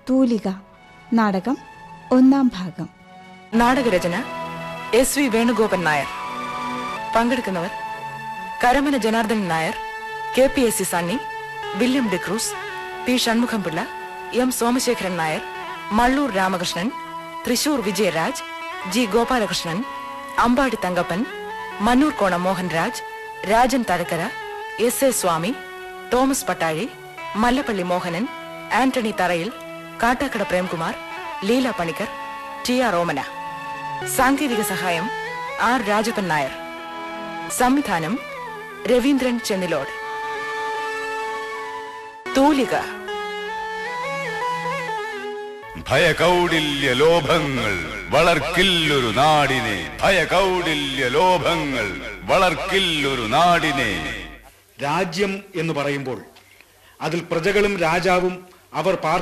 തൂലിക നാടകം ഒന്നാം ഭാഗം നാടകരചന എസ് വി വേണുഗോപൻ നായർ പങ്കെടുക്കുന്നവർ Karamana Janardhanan Nair K P S C Sunny William D'Cruz P Shanmughampillai M Somasekharan Nair Mallur Ramakrishnan Thrissur Vijayaraj G Gopalakrishnan Ambadi Thankappan Mannur Kona Mohanraj Rajan Thazhakkara S A Swamy Thomas Pattazhi Mallappally Mohanan Antony Tharayil Kattakada Premkumar Leela Panicker T R Omana സാങ്കേതിക സഹായം ആർ രാജപ്പൻ നായർ സംവിധാനം രവീന്ദ്രൻ ചെന്നിലോട് തൂലിക ഭയകൗടില്യ ലോഭങ്ങൾ വളർക്കില്ലൊരു നാടിനെ ഭയകൗടില്യ ലോഭങ്ങൾ വളർക്കില്ലൊരു നാടിനെ രാജ്യം എന്ന് പറയുമ്പോൾ അതിൽ പ്രജകളും രാജാവും അവർ പാർ